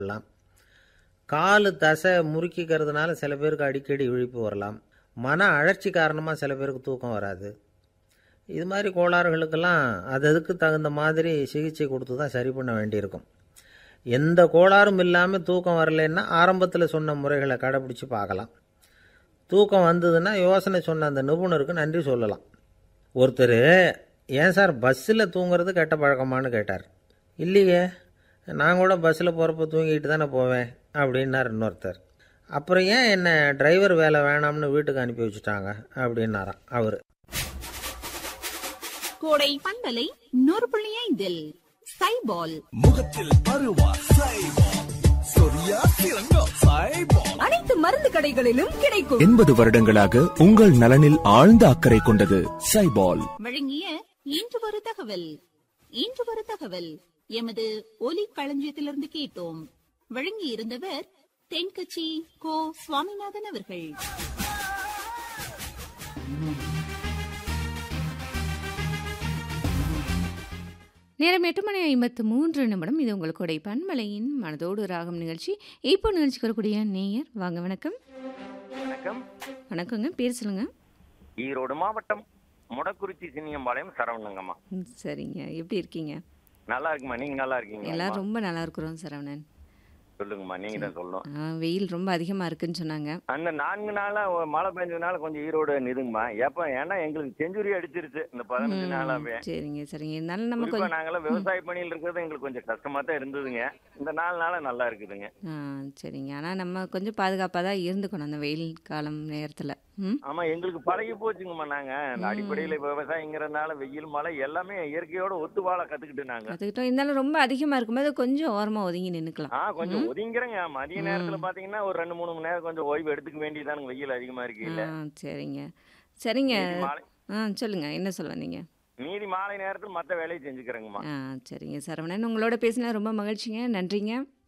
வரலாம் காலு தசை முறுக்கிக்கிறதுனால சில பேருக்கு அடிக்கடி விழிப்பு வரலாம் மன அழற்சி காரணமாக சில பேருக்கு தூக்கம் வராது இது மாதிரி கோளாறுகளுக்கெல்லாம் அது அதுக்கு தகுந்த மாதிரி சிகிச்சை கொடுத்து தான் சரி பண்ண வேண்டியிருக்கும் எந்த கோளாறும் இல்லாமல் தூக்கம் வரலைன்னா ஆரம்பத்தில் சொன்ன முறைகளை கடைப்பிடிச்சு பார்க்கலாம் தூக்கம் வந்ததுன்னா யோசனை சொன்ன அந்த நிபுணருக்கு நன்றி சொல்லலாம் ஒருத்தர் ஏன் சார் பஸ்ஸில் தூங்குறது கெட்ட பழக்கமான்னு கேட்டார் இல்லையே நான் கூட பஸ்ஸில் போகிறப்ப தூங்கிட்டு தானே போவேன் அப்படின்னார் இன்னொருத்தர் அப்புறம் ஏன் என்ன டிரைவர் வேலை வேணாம்னு வீட்டுக்கு அனுப்பி வச்சுட்டாங்க அப்படின்னாராம் அவர் கோடை பண்பலை நூறு புள்ளி ஐந்தில் சைபால் முகத்தில் பருவா சைபால் சொரியா சிறங்கோ சைபால் அனைத்து மருந்து கடைகளிலும் கிடைக்கும் எண்பது வருடங்களாக உங்கள் நலனில் ஆழ்ந்த அக்கறை கொண்டது சைபால் வழங்கிய இன்று ஒரு தகவல் இன்று ஒரு தகவல் எமது ஒலி களஞ்சியத்திலிருந்து கேட்டோம் வழங்கி இருந்தவர் தென்கட்சி கோ சுவாமிநாதன் அவர்கள் நேரம் எட்டு மணி ஐம்பத்து மூன்று நிமிடம் இது உங்களுடைய பன்மலையின் மனதோடு ராகம் நிகழ்ச்சி இப்போ நிகழ்ச்சிக்கு வரக்கூடிய நேயர் வாங்க வணக்கம் வணக்கம் வணக்கங்க பேர் சொல்லுங்க ஈரோடு மாவட்டம் முடக்குறிச்சி சின்னியம்பாளையம் சரவணங்கம்மா ம், சரிங்க எப்படி இருக்கீங்க நல்லா இருக்குமா நீங்க நல்லா இருக்கீங்க எல்லாரும் ரொம்ப நல்லா இருக்கிறோம் சரவணன் சொல்லுங்கம்மா நீங்க தான் சொல்லணும் ஆ, வெயில் ரொம்ப அதிகமாக இருக்குன்னு சொன்னாங்க அந்த நான்கு நாளா ஒரு மழை பெஞ்சதுனால கொஞ்சம் ஈரோடு நிதுங்கம்மா எப்ப ஏன்னா எங்களுக்கு செஞ்சுரி அடிச்சிருச்சு இந்த பதினஞ்சு ம், நாளாவே சரிங்க சரிங்க இருந்தாலும் நம்ம குறிப்பா கொஞ்சம் நாங்கெல்லாம் விவசாய பணியில் இருக்கிறது எங்களுக்கு கொஞ்சம் கஷ்டமா தான் இருந்ததுங்க இந்த நாலு நாளா நல்லா இருக்குதுங்க ஆ சரிங்க ஆனால் நம்ம கொஞ்சம் பாதுகாப்பாக தான் இருந்துக்கணும் அந்த வெயில் காலம் நேரத்தில் ம் ஆமா எங்களுக்கு பழகி போச்சுங்கம்மா நாங்க இந்த அடிப்படையில விவசாயங்கிறதுனால வெயில் மழை எல்லாமே இயற்கையோட ஒத்து வாழ கத்துக்கிட்டு நாங்க கற்றுக்கிட்டோம் இருந்தாலும் ரொம்ப அதிகமாக இருக்கும்போது கொஞ்சம் ஓரமாக ஒதுங்கி நின்றுக்கலாம் ஆ கொஞ்சம் ஒதுங்கிறேங்க மதிய நேரத்துல பாத்தீங்கன்னா ஒரு ரெண்டு மூணு மணி நேரம் கொஞ்சம் ஓய்வு எடுத்துக்க வேண்டியதானுங்க வெயில் அதிகமா இருக்கு இல்ல ஆ சரிங்க சரிங்க மீதி மாலை ஆ சொல்லுங்க என்ன சொல்ல வந்தீங்க மீதி மாலை நேரத்தில் மற்ற வேலையை செஞ்சுக்கிறேங்கம்மா ஆ சரிங்க சரவணன் உங்களோட பேசினா ரொம்ப மகிழ்ச்சிங்க நன்றிங்க